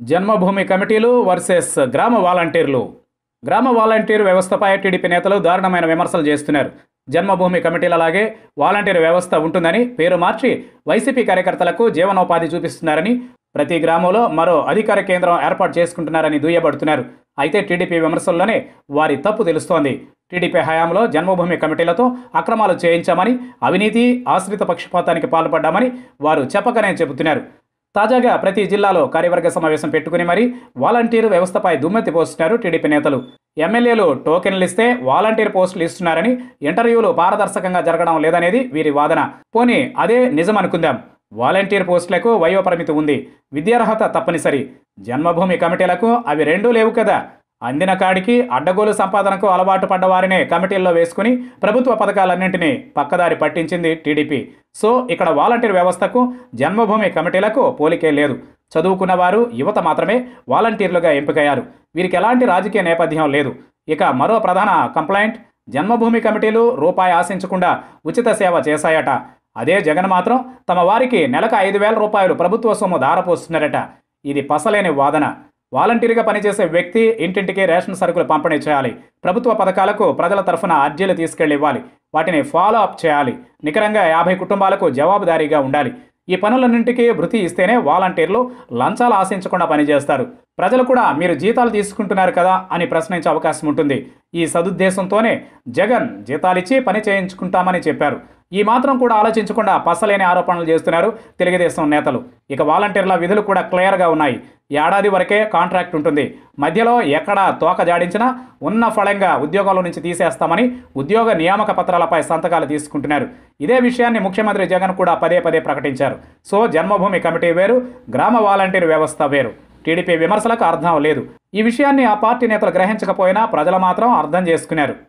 జన్మభూమి కమిటీలు వర్సెస్ గ్రామ వాలంటీర్లు గ్రామ వాలంటీర్ వ్యవస్థపై టీడీపీ నేతలు దారుణమైన విమర్శలు చేస్తున్నారు జన్మభూమి కమిటీలలాగే వాలంటీర్ వ్యవస్థ ఉంటుందని పేరు మార్చి వైసీపీ కార్యకర్తలకు జీవనోపాధి చూపిస్తున్నారని ప్రతి గ్రామంలో మరో అధికార కేంద్రం ఏర్పాటు చేసుకుంటున్నారని దుయ్యబడుతున్నారు అయితే టీడీపీ విమర్శల్లోనే వారి తప్పు తెలుస్తోంది టీడీపీ హయాంలో జన్మభూమి కమిటీలతో అక్రమాలు చేయించామని అవినీతి ఆశ్రిత పక్షపాతానికి పాల్పడ్డామని వారు చెప్పకనే చెబుతున్నారు తాజాగా ప్రతి జిల్లాలో కార్యవర్గ సమావేశం పెట్టుకుని మరీ వాలంటీర్ వ్యవస్థపై దుమ్మెత్తి పోస్తున్నారు టీడీపీ నేతలు ఎమ్మెల్యేలు టోకెన్లు ఇస్తే వాలంటీర్ పోస్టులు ఇస్తున్నారని ఇంటర్వ్యూలు పారదర్శకంగా జరగడం లేదనేది వీరి వాదన పోనీ అదే నిజమనుకుందాం వాలంటీర్ పోస్టులకు వయోపరిమితి ఉంది విద్యార్హత తప్పనిసరి జన్మభూమి కమిటీలకు అవి రెండూ లేవు కదా అందిన కాడికి అడ్డగోలు సంపాదనకు అలవాటు పడ్డవారినే కమిటీల్లో వేసుకుని ప్రభుత్వ పథకాలన్నింటినీ పక్కదారి పట్టించింది టీడీపీ సో ఇక్కడ వాలంటీర్ వ్యవస్థకు జన్మభూమి కమిటీలకు పోలికే లేదు చదువుకున్న వారు యువత మాత్రమే వాలంటీర్లుగా ఎంపికయ్యారు వీరికి ఎలాంటి రాజకీయ నేపథ్యం లేదు ఇక మరో ప్రధాన కంప్లైంట్ జన్మభూమి కమిటీలు రూపాయి ఆశించకుండా ఉచిత సేవ చేశాయట అదే జగన్ మాత్రం తమ వారికి నెలకు ఐదు వేల రూపాయలు ప్రభుత్వ సొమ్ము దారపోస్తున్నారట ఇది పసలేని వాదన వాలంటీర్గా పనిచేసే వ్యక్తి ఇంటింటికి రేషన్ సరుకులు పంపిణీ చేయాలి ప్రభుత్వ పథకాలకు ప్రజల తరఫున అర్జీలు తీసుకెళ్లి ఇవ్వాలి వాటిని ఫాలో అప్ చేయాలి నికరంగా యాభై కుటుంబాలకు జవాబుదారీగా ఉండాలి ఈ పనులన్నింటికీ భృతి ఇస్తేనే వాలంటీర్లు లంచాలు ఆశించకుండా పనిచేస్తారు ప్రజలు కూడా మీరు జీతాలు తీసుకుంటున్నారు కదా అని ప్రశ్నించే అవకాశం ఉంటుంది ఈ సదుద్దేశంతోనే జగన్ జీతాలిచ్చి పని చేయించుకుంటామని చెప్పారు ఈ మాత్రం కూడా ఆలోచించకుండా పసలేని ఆరోపణలు చేస్తున్నారు తెలుగుదేశం నేతలు ఇక వాలంటీర్ల విధులు కూడా క్లియర్గా ఉన్నాయి ఏడాది వరకే కాంట్రాక్ట్ ఉంటుంది మధ్యలో ఎక్కడ తోక జాడించినా ఉన్న ఫలంగా ఉద్యోగాల నుంచి తీసేస్తామని ఉద్యోగ నియామక పత్రాలపై సంతకాలు తీసుకుంటున్నారు ఇదే విషయాన్ని ముఖ్యమంత్రి జగన్ కూడా పదే పదే ప్రకటించారు సో జన్మభూమి కమిటీ వేరు గ్రామ వాలంటీర్ వ్యవస్థ వేరు టీడీపీ విమర్శలకు అర్థం లేదు ఈ విషయాన్ని ఆ పార్టీ నేతలు గ్రహించకపోయినా ప్రజలు మాత్రం అర్థం చేసుకున్నారు